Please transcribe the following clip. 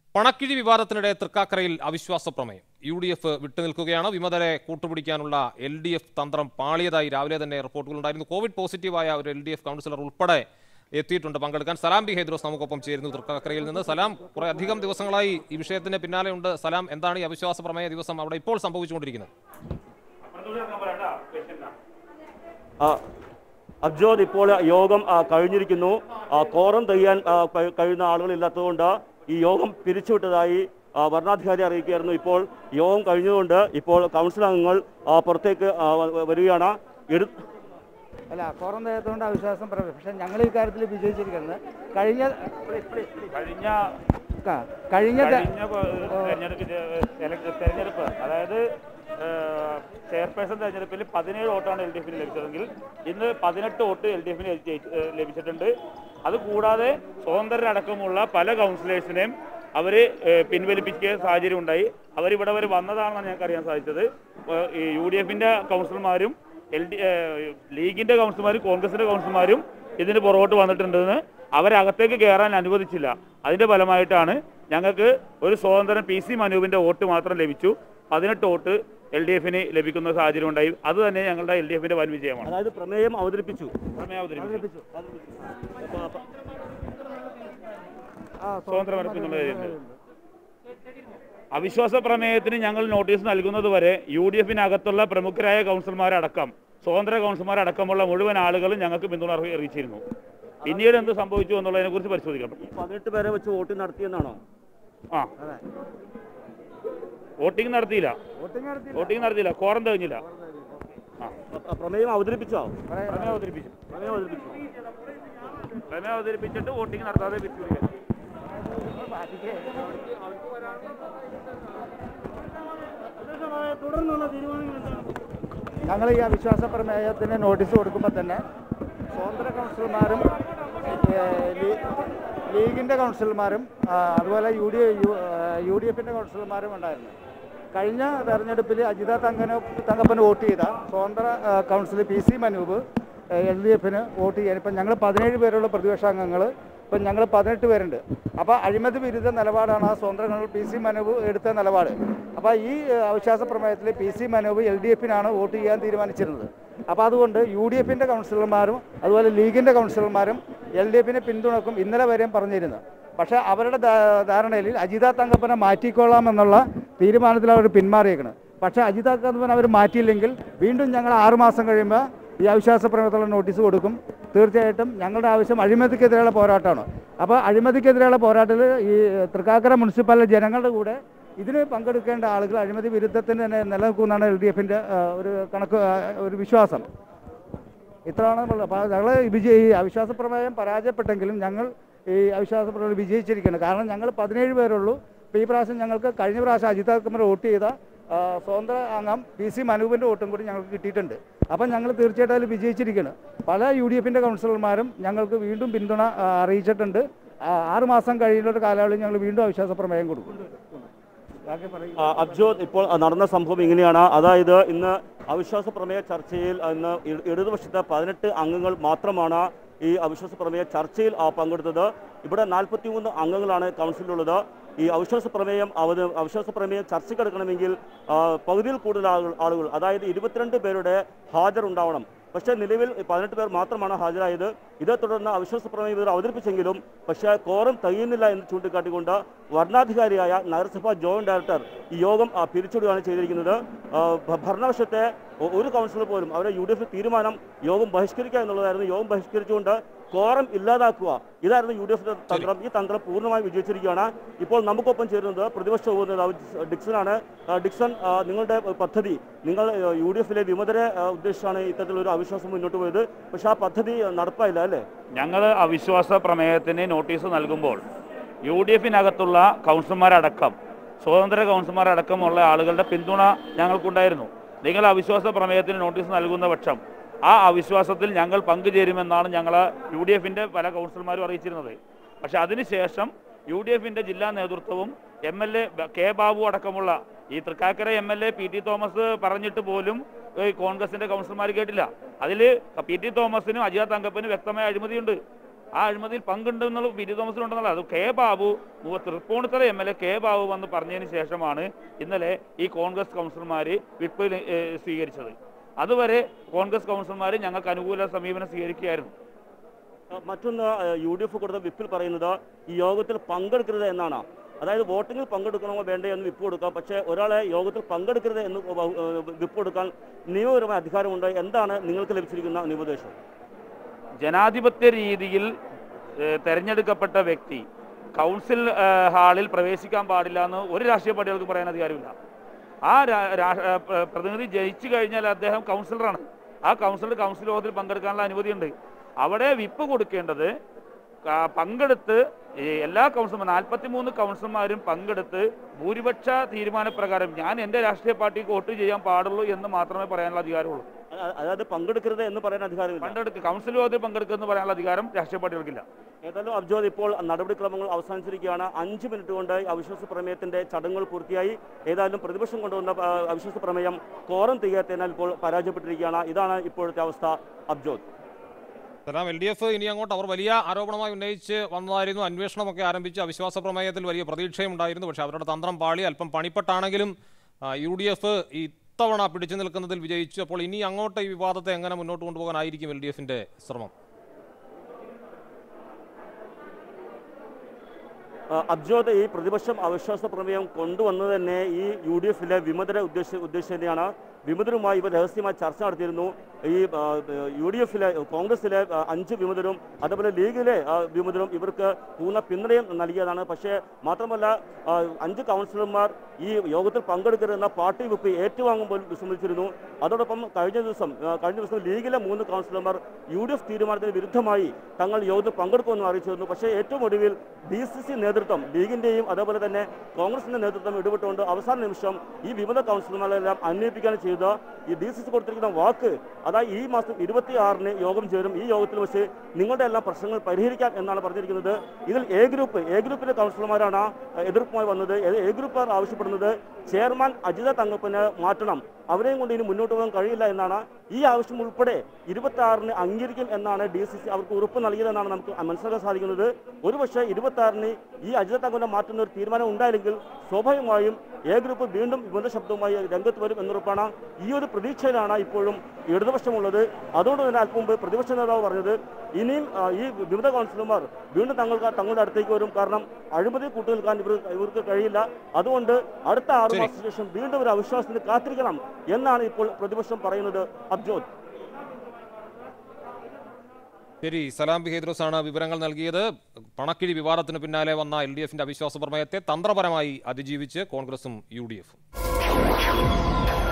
പണക്കിഴി വിവാദത്തിനിടെ തൃക്കാക്കരയിൽ അവിശ്വാസ പ്രമേയം യു ഡി എഫ് വിട്ടുനിൽക്കുകയാണ് വിമതരെ കൂട്ടുപിടിക്കാനുള്ള എൽ ഡി എഫ് തന്ത്രം പാളിയതായി രാവിലെ തന്നെ റിപ്പോർട്ടുകളുണ്ടായിരുന്നു കോവിഡ് പോസിറ്റീവായ ഒരു എൽ ഡി എഫ് കൗൺസിലർ ഉൾപ്പെടെ എത്തിയിട്ടുണ്ട് പങ്കെടുക്കാൻ സലാം ബി ഹൈദ്രോസ് നമുക്കൊപ്പം ചേരുന്നു തൃക്കാക്കരയിൽ നിന്ന് സലാം കുറെ അധികം ദിവസങ്ങളായി ഈ വിഷയത്തിന് പിന്നാലെയുണ്ട് സലാം എന്താണ് ഈ അവിശ്വാസ പ്രമേയ ദിവസം അവിടെ ഇപ്പോൾ സംഭവിച്ചുകൊണ്ടിരിക്കുന്നത് ആ, അബ്ജോദ് ഇപ്പോൾ യോഗം ആ, കഴിഞ്ഞിരിക്കുന്നു ആ, കോറം തെയ്യാൻ ആ, കഴി- കഴിയുന്ന ആളുകളില്ലാത്തതുകൊണ്ട് ഈ യോഗം പിരിച്ചുവിട്ടതായി ആ, വരണാധികാരി അറിയിക്കുകയായിരുന്നു ഇപ്പോൾ യോഗം കഴിഞ്ഞതുകൊണ്ട് ഇപ്പോൾ കൗൺസിൽ അംഗങ്ങൾ ആ, പുറത്തേക്ക് ആ, വ- വരികയാണ് എടു അല്ല കോറം തയ്യാത്തതുകൊണ്ട് അവിശ്വാസം പറയും പക്ഷെ ഞങ്ങൾ ഈ കാര്യത്തിൽ വിജയിച്ചിരിക്കുന്നത് കഴിഞ്ഞ കഴിഞ്ഞ ക- കഴിഞ്ഞ ത- കഴിഞ്ഞ പ- തെരഞ്ഞെടുപ്പ് ഇത് എലക്ട് തെരഞ്ഞെടുപ്പ് അതായത് ചെയർപേഴ്സൺ തെരഞ്ഞെടുപ്പിൽ പതിനേഴ് വോട്ടാണ് എൽ ഡി എഫിന് ലഭിച്ചതെങ്കിൽ ഇന്ന് പതിനെട്ട് വോട്ട് എൽ ഡി എഫിന് ലഭിച്ചിട്ടുണ്ട് അതുകൂടാതെ സ്വതന്ത്രരടക്കമുള്ള പല കൗൺസിലേഴ്സിനെയും അവർ പിൻവലിപ്പിക്കുക സാഹചര്യം ഉണ്ടായി അവരിവിടെ വരെ വന്നതാണെന്നാണ് ഞങ്ങൾക്ക് അറിയാൻ സാധിച്ചത് ഏഹ്, ഈ യു ഡി എഫിൻ്റെ കൗൺസിലർമാരും എൽ ഡി ലീഗിൻ്റെ കൗൺസിലർമാരും കോൺഗ്രസിൻ്റെ കൗൺസിലർമാരും ഇതിന് പുറകോട്ട് വന്നിട്ടുണ്ടെന്ന് അവരകത്തേക്ക് കയറാൻ അനുവദിച്ചില്ല അതിന്റെ ഫലമായിട്ടാണ് ഞങ്ങൾക്ക് ഒരു സ്വതന്ത്രൻ പി സി മനൂപിന്റെ വോട്ട് മാത്രം ലഭിച്ചു പതിനെട്ട് വോട്ട് എൽ ഡി എഫിന് ലഭിക്കുന്ന സാഹചര്യം ഉണ്ടായി അത് തന്നെ ഞങ്ങളുടെ എൽ ഡി എഫിന്റെ വൻ വിജയമാണ് അതായത് പ്രമേയം അവതരിപ്പിച്ചു പ്രമേയം അവതരിപ്പിച്ചു. അപ്പോൾ അപ്പ- ആ, സ്വതന്ത്ര മരപ്പെന്നുള്ള കാര്യത്തിൽ. അവിശ്വാസ പ്രമേയത്തിന് ഞങ്ങൾ നോട്ടീസ് നൽകുന്നത് വരെ യു ഡി എഫിനകത്തുള്ള പ്രമുഖരായ കൗൺസിലർമാരടക്കം സ്വതന്ത്ര കൗൺസിലർമാരടക്കമുള്ള മുഴുവൻ ആളുകളും ഞങ്ങൾക്ക് പിന്തുണ അറിയി- അറിയിച്ചിരുന്നു പിന്നീട് എന്ത് സംഭവിച്ചു എന്നുള്ളതിനെ കുറിച്ച് പരിശോധിക്കണം ഈ പതിനെട്ട് പേരെ വെച്ച് വോട്ട് നടത്തിയെന്നാണോ ആ വോട്ടിംഗ് നടത്തിയില്ല വോട്ടിംഗ് നടത്തി വോട്ടിംഗ് നടത്തിയില്ല കോറം തികഞ്ഞില്ല ആ അ- പ്രമേയം അവതരിപ്പിച്ചോ പ്രമേയം അവതരിപ്പിച്ചു പ്രമേയം അവതരിപ്പിച്ചു പ്രമേയം അവതരിപ്പിച്ചിട്ട് വോട്ടിംഗ് നടത്താതെ പിരിച്ചുവിടുക ഞങ്ങൾ ഈ അവിശ്വാസ പ്രമേയത്തിന് നോട്ടീസ് കൊടുക്കുമ്പോൾ തന്നെ സ്വതന്ത്ര കൗൺസിലർമാരും ഏഹ്, ലീ- ലീഗിൻ്റെ കൗൺസിലർമാരും ആ, അതുപോലെ യു ഡി യു ഡി എഫിൻ്റെ കൗൺസിലർമാരും ഉണ്ടായിരുന്നു കഴിഞ്ഞ തെരഞ്ഞെടുപ്പിൽ അജിത തങ്കന് തങ്കപ്പന് വോട്ട് ചെയ്ത സ്വതന്ത്ര ആ, council P C Manoop L D എഫിന് വോട്ട് ചെയ്യാൻ ഇപ്പം ഞങ്ങൾ പതിനേഴ് പേരുള്ള പ്രതിപക്ഷ അംഗങ്ങൾ ഇപ്പം ഞങ്ങൾ പതിനെട്ട് പേരുണ്ട് അപ്പോൾ അഴിമതി വിരുദ്ധ നിലപാടാണ് ആ സ്വതന്ത്ര കൗൺസിൽ പി സി മനൂപ് എടുത്ത നിലപാട് അപ്പോൾ ഈ ഏഹ്, അവിശ്വാസ പ്രമേയത്തിൽ P C Manoop L D എഫിനാണ് വോട്ട് ചെയ്യാൻ തീരുമാനിച്ചിരുന്നത് അപ്പോൾ അതുകൊണ്ട് യു ഡി എഫിൻ്റെ കൗൺസിലർമാരും അതുപോലെ ലീഗിൻ്റെ കൗൺസിലർമാരും എൽ ഡി എഫിനെ പിന്തുണക്കും ഇന്നലെ വരെയും പറഞ്ഞിരുന്നു പക്ഷേ അവരുടെ ധാ- ധാരണയിൽ അജിത തങ്കപ്പനെ മാറ്റിക്കൊള്ളാം എന്നുള്ള തീരുമാനത്തിൽ അവർ പിന്മാറിയേക്കണം പക്ഷേ അജിത തങ്കപ്പൻ അവർ മാറ്റിയില്ലെങ്കിൽ വീണ്ടും ഞങ്ങൾ ആറുമാസം കഴിയുമ്പോൾ ഈ അവിശ്വാസ പ്രമേയത്തിലുള്ള നോട്ടീസ് കൊടുക്കും തീർച്ചയായിട്ടും ഞങ്ങളുടെ ആവശ്യം അഴിമതിക്കെതിരെയുള്ള പോരാട്ടമാണ് അപ്പോൾ അഴിമതിക്കെതിരെയുള്ള പോരാട്ടത്തിൽ ഈ തൃക്കാക്കര മുനിസിപ്പാലിറ്റി ജനങ്ങളുടെ കൂടെ ഇതിന് പങ്കെടുക്കേണ്ട ആളുകൾ അഴിമതി വിരുദ്ധത്തിന് തന്നെ നിലനിൽക്കുമെന്നാണ് എൽ ഡി എഫിൻ്റെ ഒരു കണക്ക് ആ, ഒരു വിശ്വാസം ഇത്രയാണ് നമ്മൾ അപ്പോൾ ഞങ്ങൾ വിജയ ഈ അവിശ്വാസ പ്രമേയം പരാജയപ്പെട്ടെങ്കിലും ഞങ്ങൾ ഈ അവിശ്വാസ പ്രമേയം വിജയിച്ചിരിക്കുകയാണ് കാരണം ഞങ്ങൾ പതിനേഴ് പേരുള്ളൂ ഇപ്പോൾ ഈ പ്രാവശ്യം ഞങ്ങൾക്ക് കഴിഞ്ഞ പ്രാവശ്യം അജിത് കുമാർ വോട്ട് ചെയ്ത ആ, സ്വതന്ത്ര അംഗം പി സി മനൂപിൻ്റെ വോട്ടും കൂടി ഞങ്ങൾക്ക് കിട്ടിയിട്ടുണ്ട് അപ്പം ഞങ്ങൾ തീർച്ചയായിട്ടും അതിൽ വിജയിച്ചിരിക്കുകയാണ് പല യു ഡി എഫിൻ്റെ കൗൺസിലർമാരും ഞങ്ങൾക്ക് വീണ്ടും പിന്തുണ ആ, അറിയിച്ചിട്ടുണ്ട് ആ, ആറ് മാസം കഴിയുന്ന ഒരു കാലയളവിൽ ഞങ്ങൾ വീണ്ടും അവിശ്വാസ പ്രമേയം കൊടുക്കും ബാക്കി പറയും ആ, അബ്ജോദ് ഇപ്പോൾ ആ, നടന്ന സംഭവം ഇങ്ങനെയാണ് അതായത് ഇന്ന് അവിശ്വാസ പ്രമേയ ചർച്ചയിൽ ഇന്ന് ഇ- ഇടതുപക്ഷത്തെ പതിനെട്ട് അംഗങ്ങൾ മാത്രമാണ് ഈ അവിശ്വാസ പ്രമേയ ചർച്ചയിൽ ആ, പങ്കെടുത്തത് ഇവിടെ നാൽപ്പത്തിമൂന്ന് അംഗങ്ങളാണ് കൗൺസിലുള്ളത് ഈ അവിശ്വാസ പ്രമേയം അവത് അവിശ്വാസ പ്രമേയം ചർച്ചയ്ക്കെടുക്കണമെങ്കിൽ ആ, പകുതിയിൽ കൂടുതൽ ആളുകൾ ആളുകൾ അതായത് ഇരുപത്തിരണ്ട് പേരുടെ ഹാജറുണ്ടാവണം പക്ഷേ നിലവിൽ പതിനെട്ട് പേർ മാത്രമാണ് ഹാജരായത് ഇതേ തുടർന്ന് അവിശ്വാസ പ്രമേയം ഇവർ അവതരിപ്പിച്ചെങ്കിലും പക്ഷേ കോറം തികയുന്നില്ല എന്ന് ചൂണ്ടിക്കാട്ടിക്കൊണ്ട് വരണാധികാരിയായ നഗരസഭാ ജോയിന്റ് ഡയറക്ടർ ഈ യോഗം ആ, പിരിച്ചുവിടുകയാണ് ചെയ്തിരിക്കുന്നത് ആ, ഭ- ഭരണപക്ഷത്തെ ഒ- ഒരു കൗൺസിലർ പോലും അവരെ യു ഡി എഫ് തീരുമാനം യോഗം ബഹിഷ്കരിക്കുക എന്നുള്ളതായിരുന്നു യോഗം ബഹിഷ്കരിച്ചുകൊണ്ട് കോറം ഇല്ലാതാക്കുക ഇതായിരുന്നു യു ഡി എഫിന്റെ തന്ത്രം ഈ തന്ത്രം പൂർണ്ണമായും വിജയിച്ചിരിക്കുകയാണ് ഇപ്പോൾ നമുക്കൊപ്പം ചേരുന്നത് പ്രതിപക്ഷ ഉപനേതാവ് ഡിക്സനാണ് ആ, ഡിക്സൺ ആ, നിങ്ങളുടെ പദ്ധതി നിങ്ങൾ യു ഡി എഫിലെ വിമതരെ ആ, ഉദ്ദേശിച്ചാണ് ഇത്തരത്തിലൊരു അവിശ്വാസം മുന്നോട്ട് പോയത് പക്ഷേ ആ പദ്ധതി നടപ്പായില്ല അല്ലേ ഞങ്ങൾ അവിശ്വാസ പ്രമേയത്തിന് നോട്ടീസ് നൽകുമ്പോൾ യു ഡി എഫിനകത്തുള്ള കൗൺസിലർമാരടക്കം സ്വതന്ത്ര കൗൺസിലർമാരടക്കമുള്ള ആളുകളുടെ പിന്തുണ ഞങ്ങൾക്കുണ്ടായിരുന്നു നിങ്ങൾ അവിശ്വാസ പ്രമേയത്തിന് നോട്ടീസ് നൽകുന്ന പക്ഷം ആ അവിശ്വാസത്തിൽ ഞങ്ങൾ പങ്കുചേരുമെന്നാണ് ഞങ്ങൾ യു ഡി എഫിൻ്റെ പല കൗൺസിലർമാരും അറിയിച്ചിരുന്നത് പക്ഷേ അതിനുശേഷം യു ഡി എഫിൻ്റെ ജില്ലാ നേതൃത്വവും M L A K Babu അടക്കമുള്ള ഈ Thrikkakara M L A P T Thomas പറഞ്ഞിട്ട് പോലും ഈ കോൺഗ്രസിന്റെ കൗൺസിലർമാർ കേട്ടില്ല അതിൽ പി ടി തോമസിനും അജിത തങ്കപ്പനും വ്യക്തമായ അഴിമതിയുണ്ട് ആ അഴിമതിയിൽ പങ്കുണ്ടെന്നുള്ള ബിജു തോമസിനുണ്ടെന്നുള്ള അത് കെ ബാബു മൂ- Tripunithura M L A K Babu വന്ന് പറഞ്ഞതിന് ശേഷമാണ് ഇന്നലെ ഈ കോൺഗ്രസ് കൗൺസിലർമാർ വിപ്പ് ഏഹ്, സ്വീകരിച്ചത് അതുവരെ കോൺഗ്രസ് കൗൺസിലർമാർ ഞങ്ങൾക്ക് അനുകൂല സമീപനം സ്വീകരിക്കുകയായിരുന്നു അഹ് മറ്റൊന്ന് അഹ് യു ഡി എഫ് കൊടുത്ത വിപ്പിൽ പറയുന്നത് ഈ യോഗത്തിൽ പങ്കെടുക്കരുത് എന്നാണ് അതായത് വോട്ടിങ്ങിൽ പങ്കെടുക്കണമോ വേണ്ടേ എന്ന് വിപ്പ് കൊടുക്കാം പക്ഷേ ഒരാളെ യോഗത്തിൽ പങ്കെടുക്കരുത് എന്ന് വ- ഏഹ് വിപ്പ് കൊടുക്കാൻ നിയമപരമായ അധികാരമുണ്ട് എന്താണ് നിങ്ങൾക്ക് ലഭിച്ചിരിക്കുന്ന നിയമോപദേശം ജനാധിപത്യ രീതിയിൽ ഏഹ്, തെരഞ്ഞെടുക്കപ്പെട്ട വ്യക്തി കൗൺസിൽ ഏഹ്, ഹാളിൽ പ്രവേശിക്കാൻ പാടില്ല എന്ന് ഒരു രാഷ്ട്രീയ പാർട്ടികൾക്ക് പറയാൻ അധികാരമില്ല ആ രാ- രാ- ഏഹ്, പ്ര- പ്രതിനിധി ജയിച്ചു കഴിഞ്ഞാൽ അദ്ദേഹം കൗൺസിലറാണ് ആ കൗൺസിലർ കൗൺസിൽ യോഗത്തിൽ പങ്കെടുക്കാനുള്ള അനുമതിയുണ്ട് അവിടെ വിപ്പ് കൊടുക്കേണ്ടത് ക- പങ്കെടുത്ത് ഈ എല്ലാ കൗൺസിലർ നാൽപ്പത്തി മൂന്ന് കൗൺസിലർമാരും പങ്കെടുത്ത് ഭൂരിപക്ഷ തീരുമാനപ്രകാരം ഞാൻ എൻ്റെ രാഷ്ട്രീയ പാർട്ടിക്ക് വോട്ട് ചെയ്യാൻ പാടുള്ളൂ എന്ന് മാത്രമേ പറയാനുള്ള അധികാരമുള്ളൂ അ- അതായത് പങ്കെടുക്കരുത് എന്ന് പറയാൻ അധികാരമില്ല പങ്കെടുക്കുക കൗൺസിൽ യോഗത്തിൽ പങ്കെടുക്കുക എന്ന് പറയാനുള്ള അധികാരം രാഷ്ട്രീയ പാർട്ടികൾക്കില്ല ഏതായാലും അബ്ജോദ് ഇപ്പോൾ നടപടിക്രമങ്ങൾ അവസാനിച്ചിരിക്കുകയാണ് അഞ്ച് മിനിറ്റ് കൊണ്ട് അവിശ്വാസ പ്രമേയത്തിന്റെ ചടങ്ങുകൾ പൂർത്തിയായി ഏതായാലും പ്രതിപക്ഷം കൊണ്ടുവന്ന ആ, അവിശ്വാസ പ്രമേയം കോറം തികയാത്തതിനാൽ ഇപ്പോൾ പരാജയപ്പെട്ടിരിക്കുകയാണ് ഇതാണ് ഇപ്പോഴത്തെ അവസ്ഥ Abjod Salam L D F ഇനി അങ്ങോട്ട് അവർ വലിയ ആരോപണമായി ഉന്നയിച്ച് വന്നതായിരുന്നു അന്വേഷണമൊക്കെ ആരംഭിച്ച് അവിശ്വാസ പ്രമേയത്തിൽ വലിയ പ്രതീക്ഷയുണ്ടായിരുന്നു പക്ഷേ അവരുടെ തന്ത്രം പാളി അല്പം പണിപ്പെട്ടാണെങ്കിലും യു ഡി എഫ് ഇത്തവണ പിടിച്ചു നിൽക്കുന്നതിൽ വിജയിച്ചു അപ്പോൾ ഇനി അങ്ങോട്ട് ഈ വിവാദത്തെ എങ്ങനെ മുന്നോട്ട് കൊണ്ടുപോകാനായിരിക്കും എൽ ഡി എഫിന്റെ ശ്രമം ആ, അബ്ജോദ് ഈ പ്രതിപക്ഷം അവിശ്വാസ പ്രമേയം കൊണ്ടുവന്നത് തന്നെ ഈ യു ഡി എഫിലെ വിമതരെ ഉദ്ദേശ ഉദ്ദേശം തന്നെയാണ് വിമതരുമായി ഇവർ രഹസ്യമായി ചർച്ച നടത്തിയിരുന്നു ഈ ആ, യു ഡി എഫിലെ കോൺഗ്രസിലെ ആ, അഞ്ച് വിമതരും അതേപോലെ ലീഗിലെ ആ, വിമതരും ഇവർക്ക് പൂർണ്ണ പിന്തുണയും നൽകിയതാണ് പക്ഷേ മാത്രമല്ല ആ, അഞ്ച് കൗൺസിലർമാർ ഈ യോഗത്തിൽ പങ്കെടുക്കരുതെന്ന പാർട്ടി വിപ്പ് ഏറ്റുവാങ്ങുമ്പോൾ വിസമ്മതിച്ചിരുന്നു അതോടൊപ്പം കഴിഞ്ഞ ദിവസം ആ, കഴിഞ്ഞ ദിവസം ലീഗിലെ മൂന്ന് കൗൺസിലർമാർ യു ഡി എഫ് തീരുമാനത്തിന് വിരുദ്ധമായി തങ്ങൾ യോഗത്തിൽ പങ്കെടുക്കുമെന്ന് അറിയിച്ചിരുന്നു പക്ഷേ ഏറ്റവും ഒടുവിൽ ഡി സി സി നേതൃത്വം ലീഗിന്റെയും അതേപോലെ തന്നെ കോൺഗ്രസിന്റെ നേതൃത്വം ഇടപെട്ടുകൊണ്ട് അവസാന നിമിഷം ഈ വിമത കൗൺസിലർമാരെല്ലാം അന്വയിപ്പിക്കുകയാണ് ചെയ്തത് ഈ ഡി സി സി കൊടുത്തിരിക്കുന്ന വാക്ക് അതായത് ഈ മാസം ഇരുപത്തി ആറിന് യോഗം ചേരും ഈ യോഗത്തിൽ വെച്ച് നിങ്ങളുടെ എല്ലാം പ്രശ്നങ്ങൾ പരിഹരിക്കാം എന്നാണ് പറഞ്ഞിരിക്കുന്നത് ഇതിൽ എ ഗ്രൂപ്പ് എ ഗ്രൂപ്പിലെ കൗൺസിലർമാരാണ് എതിർപ്പുമായി വന്നത് എ- എ ഗ്രൂപ്പുകാർ ആവശ്യപ്പെടുന്നത് ചെയർമാൻ അജിത തങ്കപ്പന് മാറ്റണം അവരെയും കൊണ്ട് ഇനി മുന്നോട്ട് പോകാൻ കഴിയില്ല എന്നാണ് ഈ ആവശ്യം ഉൾപ്പെടെ ഇരുപത്തി ആറിന് അംഗീകരിക്കും എന്നാണ് ഡി സി സി അവർക്ക് ഉറപ്പ് നൽകിയതെന്നാണ് നമുക്ക് മനസ്സിലാക്കാൻ സാധിക്കുന്നത് ഒരുപക്ഷെ ഇരുപത്തി ആറിന് ഈ അജിത തങ്കപ്പനെ മാറ്റുന്ന ഒരു തീരുമാനം ഉണ്ടായില്ലെങ്കിൽ സ്വാഭാവികമായും എ ഗ്രൂപ്പ് വീണ്ടും വിമത ശബ്ദവുമായി രംഗത്ത് വരും എന്നുറപ്പാണ് ഈ ഒരു പ്രതീക്ഷയിലാണ് ഇപ്പോഴും ഇടതുപക്ഷമുള്ളത് അതുകൊണ്ട് തന്നെ അല്പം മുമ്പ് പ്രതിപക്ഷ നേതാവ് പറഞ്ഞത് ഇനിയും ആ, ഈ വിമത കൗൺസിലർമാർ വീണ്ടും തങ്ങൾക്ക് തങ്ങളുടെ അടുത്തേക്ക് വരും കാരണം അഴിമതി കൂട്ടു നിൽക്കാൻ ഇവർ ഇവർക്ക് കഴിയില്ല അതുകൊണ്ട് അടുത്ത ആറു ശരി. മാസത്തിന് ശേഷം വീണ്ടും ഒരു അവിശ്വാസത്തിന് കാത്തിരിക്കണം എന്നാണ് ഇപ്പോൾ പ്രതിപക്ഷം പറയുന്നത് അബ്ജോദ് ശരി സലാം ബി ഹൈദ്രോസ് ആണ് വിവരങ്ങൾ നൽകിയത് പണക്കിഴി വിവാദത്തിന് പിന്നാലെ വന്ന എൽ ഡി എഫിന്റെ അവിശ്വാസ പ്രമേയത്തെ തന്ത്രപരമായി അതിജീവിച്ച് കോൺഗ്രസും യു ഡി എഫും